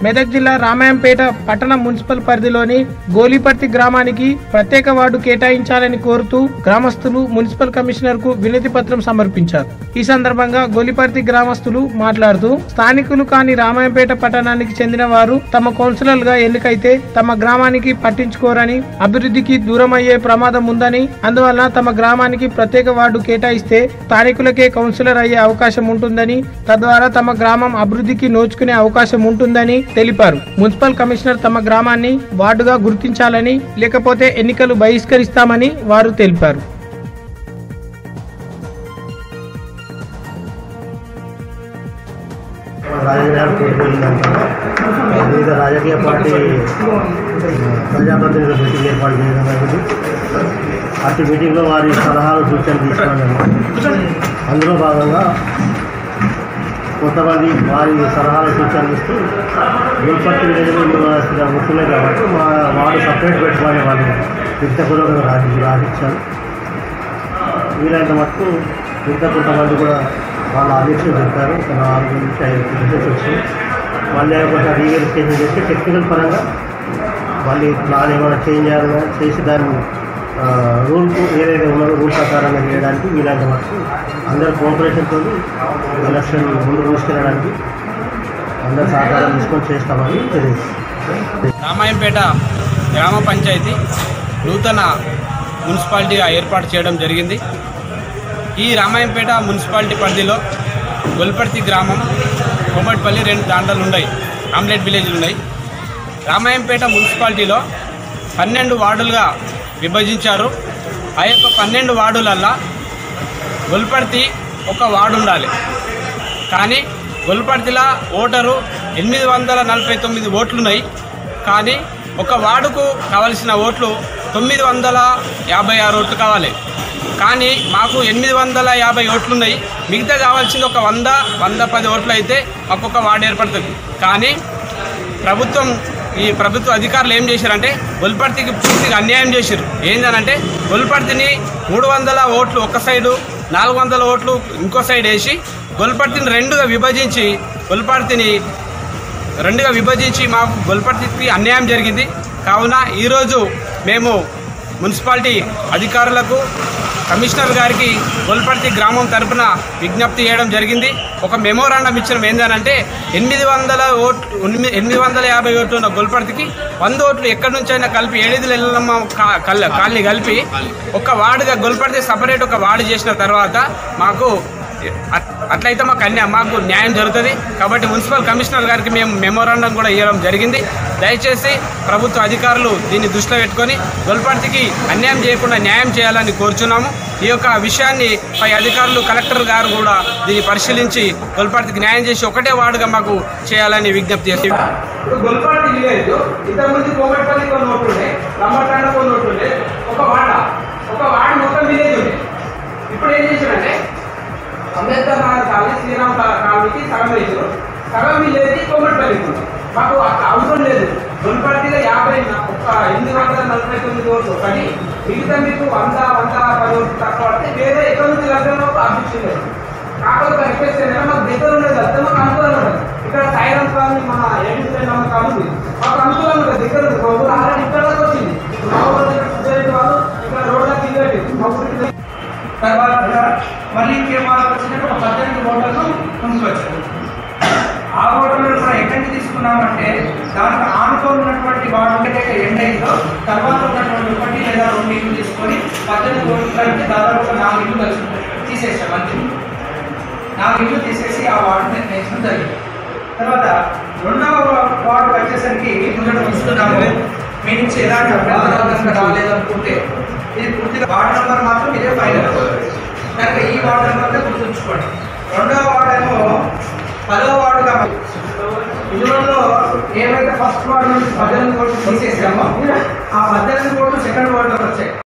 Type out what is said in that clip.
మెదక్ జిల్లా రామాయంపేట పట్టణ మున్సిపల్ పరిధిలోని గోలిపర్తి గ్రామానికి ప్రత్యేక వార్డు కేటాయించాలని కోరుతూ గ్రామస్తులు మున్సిపల్ కమిషనర్ కు వినతి పత్రం సమర్పించారు ఈ సందర్భంగా గోలిపర్తి గ్రామస్తులు మాట్లాడుతూ స్థానికులు కాని రామాయంపేట పట్టణానికి చెందిన వారు తమ కౌన్సిలర్ గా ఎన్నికైతే తమ గ్రామానికి పట్టించుకోరని అభివృద్ధికి దూరం అయ్యే ప్రమాదం ఉందని అందువలన తమ గ్రామానికి ప్రత్యేక వార్డు కేటాయిస్తే స్థానికులకే కౌన్సిలర్ అయ్యే అవకాశం ఉంటుందని తద్వారా తమ గ్రామం అభివృద్ధికి నోచుకునే అవకాశం ఉంటుందని తెలిపారు మున్సిపల్ కమిషనర్ తమ గ్రామాన్ని వార్డుగా గుర్తించాలని లేకపోతే ఎన్నికలు బహిష్కరిస్తామని వారు తెలిపారు రాజకీయాలు కోల్పోయిందంట వివిధ రాజకీయ పార్టీ ప్రజాప్రతినిధుల మీటింగ్ ఏర్పాటు చేయడం జరిగింది అటు మీటింగ్లో వారి సలహాలు సూచనలు తీసుకోవడం అందులో భాగంగా కొంతమంది వారి సలహాలు సూచనలు ఇస్తూ గుల్పర్తి నియోజకవర్గంలో ఉంటున్నాయి కాబట్టి మా వారు సపరేట్ పెట్టుకోవాలి వాళ్ళు విత్తపూర్వకంగా రాసి రాసిచ్చారు వీలైనంత మటుకు మిగతా కొంతమంది కూడా వాళ్ళ అధ్యక్షులు చెప్పారు ఒక నాలుగు నుంచి ఐదు రిజల్ట్స్ వచ్చినాయి మళ్ళీ కొంచెం రీవెరిఫికేషన్ చేసి టెక్నికల్ పరంగా మళ్ళీ ప్లాన్ ఏమైనా చేంజ్ చేయాలని చేసి దాన్ని రూల్కు ఏదైతే ఉన్నారో రూల్ ప్రకారంగా చేయడానికి వీలైనంత మటుకు అందరి కోఆపరేషన్తో ఎలక్షన్ ముందు తీసుకెళ్ళడానికి అందరి సహకారం తీసుకొని చేస్తామని తెలియదు రామాయంపేట గ్రామ పంచాయతీ నూతన మున్సిపాలిటీగా ఏర్పాటు చేయడం జరిగింది ఈ రామాయంపేట మున్సిపాలిటీ పరిధిలో గొల్పర్తి గ్రామం కొమ్మటిపల్లి రెండు దాండలు ఉన్నాయి ఆమ్లెట్ విలేజ్లు ఉన్నాయి రామాయంపేట మున్సిపాలిటీలో పన్నెండు వార్డులుగా విభజించారు ఆ యొక్క పన్నెండు వార్డులల్లా గొల్పర్తి ఒక వార్డు ఉండాలి కానీ గొల్పర్తిలో ఓటరు ఎనిమిది వందల నలభై తొమ్మిది ఓట్లున్నాయి కానీ ఒక వార్డుకు కావలసిన ఓట్లు తొమ్మిది వందల యాభై ఆరు ఓట్లు కావాలి కానీ మాకు ఎనిమిది వందల యాభై ఓట్లున్నాయి మిగతా కావాల్సింది ఒక వంద వంద పది ఓట్లు అయితే మాకు ఒక వార్డు ఏర్పడుతుంది కానీ ప్రభుత్వం ఈ ప్రభుత్వ అధికారులు ఏం చేశారంటే గొల్పర్తికి పూర్తిగా అన్యాయం చేశారు ఏంటనంటే గొల్పర్తిని మూడు వందల ఓట్లు ఒక సైడు నాలుగు వందల ఓట్లు ఇంకో సైడ్ వేసి గొల్పర్తిని రెండుగా విభజించి గొల్పర్తిని రెండుగా విభజించి మాకు గొల్పర్తికి అన్యాయం జరిగింది కావున ఈరోజు మేము మున్సిపాలిటీ అధికారులకు కమిషనర్ గారికి గొల్పర్తి గ్రామం తరపున విజ్ఞప్తి చేయడం జరిగింది ఒక మెమోరాండం ఇచ్చడం ఏంటంటే ఎనిమిది వందల ఓట్లు ఎనిమిది ఎనిమిది వందల యాభై ఓట్లు ఉన్న గొల్పర్తికి వంద ఓట్లు ఎక్కడి నుంచైనా కలిపి ఏడుదిల ఎల్లమ్మ కా- కల్- కాలనీ కలిపి ఒక వార్డుగా గొల్పర్తి సపరేట్ ఒక వార్డు చేసిన తర్వాత మాకు అట్- అట్లయితే మాకు అన్యా మాకు న్యాయం జరుగుతుంది కాబట్టి మున్సిపల్ కమిషనర్ గారికి మేము మెమోరాండం కూడా ఇవ్వడం జరిగింది దయచేసి ప్రభుత్వ అధికారులు దీన్ని దృష్టిలో పెట్టుకొని గొల్పర్తికి అన్యాయం చేయకుండా న్యాయం చేయాలని కోరుచున్నాము ఈ యొక్క విషయాన్ని పై అధికారులు కలెక్టర్ గారు కూడా దీన్ని పరిశీలించి గొల్పర్తికి న్యాయం చేసి ఒకటే వార్డుగా మాకు చేయాలని విజ్ఞప్తి చేసి ఇప్పుడు గొల్పాటి విలేజ్ ఇంతకుముందు కోమటిపల్లి కొన్ని ఓట్లు ఉండే లంబటాండ కొన్ని ఓట్లు ఉండే ఒక వాడ ఒక వాడ మొత్తం విలేజ్ ఉండే ఇప్పుడు ఏం చేశారంటే అంబేద్కర్ నగర్ కాలనీ శ్రీరామ్ కా- కాలనీకి సగం వేసారు సగం విలేజ్ కోమటిపల్లికి ఉంది మాకు అట్లా అవసరం లేదు గొల్పాటిలో యాభై న- ఒక ఎనిమిది వందల నలభై తొమ్మిది ఓట్లు కానీ మిగతా మీకు వంద వంద పది ఓట్లు తక్కువ పడితే వేరే ఎక్కడి నుంచి దగ్గర అభిప్రాయం లేదు కాకపోతే రిక్వెస్ట్ ఏంటంటే మాకు దగ్గర ఉండేది వెళ్తే మాకు అనుకూలంగా ఉంటుంది ఇక్కడ సాయిరామ్ కాలనీ మన ఏడు నమ్మకం ఉంది మాకు అనుకూలంగా ఉంటుంది దగ్గర ఉంది మా ఊరు ఆల్రెడీ ఇక్కడ దాకా వచ్చింది మా ఊరు సుజాయితీ వాళ్ళు ఇక్కడ రోడ్ల దిగండి మా ఊరికి తర్వాత మళ్ళీ ఇంకేమాలకు వచ్చినట్టు ఒక పద్దెనిమిది ఓటర్లు ముందుకు వచ్చారు ఆ ఓటర్లు కూడా ఎక్కడి నుంచి తీసుకున్నామంటే దానికి ఆనుకొని ఉన్నటువంటి వాడు ఏదైతే ఎండ్ అయిందో తర్వాత ఉన్నటువంటి ఒకటి లేదా రెండు ఇల్లు తీసుకొని పద్దెనిమిది ఓట్లు అంటే దాదాపు ఒక నాలుగు ఇల్లు కలిసి తీసేసాం అంతే నాలుగు ఇల్లు తీసేసి ఆ వార్డు నిర్ణయించడం జరిగింది తర్వాత రెండవ వార్డు వచ్చేసరికి ముందట వస్తున్నాము మీ నుంచి ఎలాంటి అభ్యంతరాలు రాలేదనుకుంటే ఇది పూర్తిగా వార్డు నెంబర్ మాత్రం ఇదే ఫైనల్ కనుక ఈ వార్డు నెంబర్ గుర్తుంచుకోండి రెండవ వార్డు ఏమో పదవ వార్డుగా ఇందులో ఏవైతే ఫస్ట్ వార్డు నుంచి పద్దెనిమిది కోట్లు తీసేసామో ఆ పద్దెనిమిది కోట్లు సెకండ్ వార్డులోకి వచ్చాయి